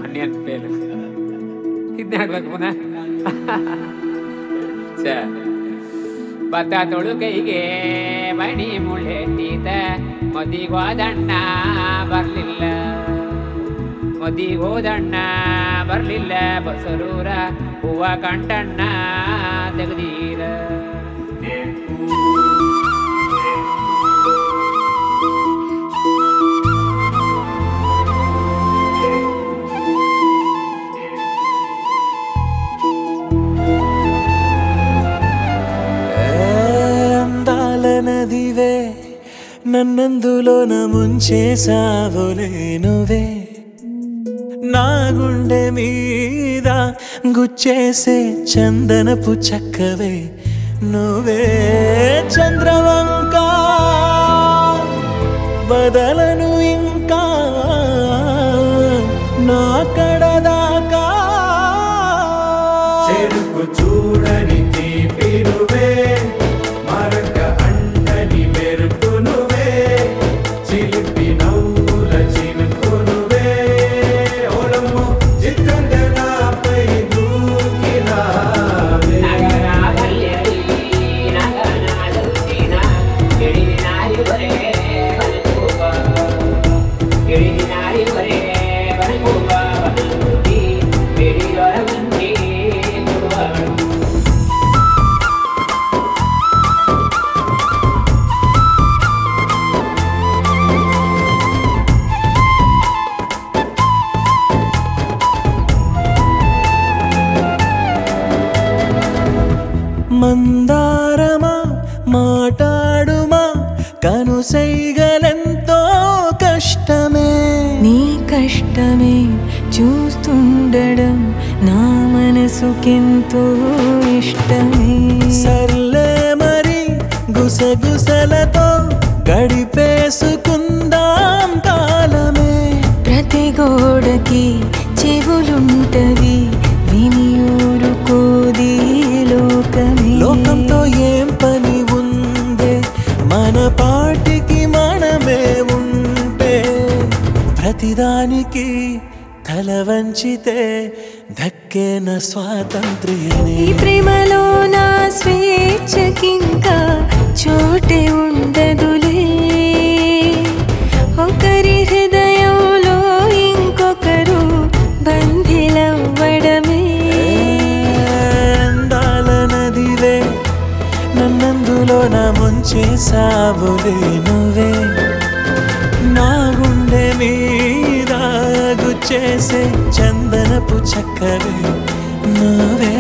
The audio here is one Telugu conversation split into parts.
ಆನಿಯನ್ ಫೇಲ್ ಇದನ್ನ ಹಾಕ್ಬೇಕು ಪುನಃ ಛ. ಭತ್ತ ತೊಳುಕೈಗೆ ಮಣಿ ಮುಳ್ಳೆಟ್ಟಿದ ಮದಿಗೋದಣ್ಣ ಬರ್ಲಿಲ್ಲ ಮದಿಗೋದಣ್ಣ ಬರ್ಲಿಲ್ಲ ಬಸರೂರ ಹೂವ ಕಂಟಣ್ಣ ತೆಗ್ದೀರ అందాల నదివే నన్నందులోన ముంచేసావులే నువ్వే నా గుండె మీద గుచ్చేసే చందనపు చక్కవే నువ్వే చంద్రవంక వదలను ఇంకా నా కడదాకా చెరుకు చూడని తీపి నువ్వే మరక అండని మెరుపు నువ్వే చిలిపి నవ్వుల చినుకు నువ్వే ఓలమ్ము చిత్రంగా నాపై దూకినావే మందారమా మాటాడుమా కనుసైగలెంతో కష్టమే నీ కష్టమే చూస్తుండడం నా మనసుకెంతో ఇష్టమే సర్లే మరి గుసగుసలతో గడిపేసుకుందాం కాలమే ప్రతి గోడకి చెవులుంటవి విని ఊరుకోది లోకమే లోకంతో ఏం పని ఉందే మన పాటికి మనమే ఉంటే ప్రతిదానికి తల వంచితే దక్కేన స్వాతంత్ర్యనే ఈ ప్రేమలో నా స్వేచ్ఛకింకా చోటే ఉండదులే ఒకరి హృదయంలో ఇంకొకరు బంధిలవ్వడమే అందాల నదివే నన్నందులో నా ముంచేసావులే నువ్వే నా గుండె మీద గుచ్చేసే చందనపు చక్కవే నువ్వే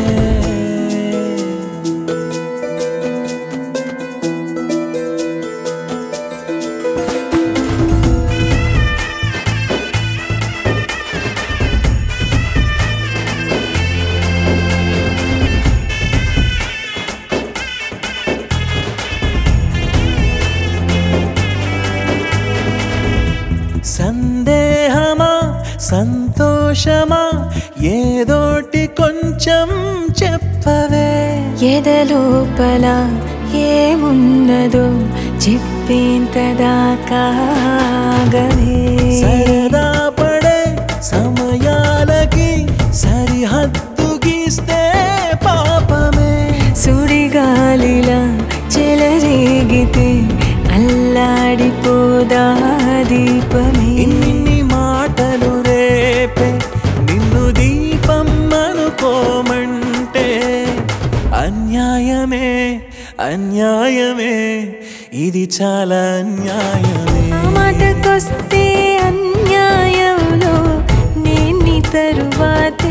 సందేహమా సంతోషమా ఏదోటి కొంచెం చెప్పవే ఎదలోపల ఏమున్నదో చెప్పేంత దాకాగవే సరదా పడే సమయాలకి సరిహద్దు గీస్తే పాపమే సుడిగాలిలా చెలరేగితే అల్లాడిపోదా దీపమే ఇన్ని మాటలు రేపే నిన్ను దీపం అనుకోమంటే అన్యాయమే అన్యాయమే ఇది చాలా అన్యాయమే ఆ మాటకొస్తే అన్యాయంలో నేను నీ తరువాత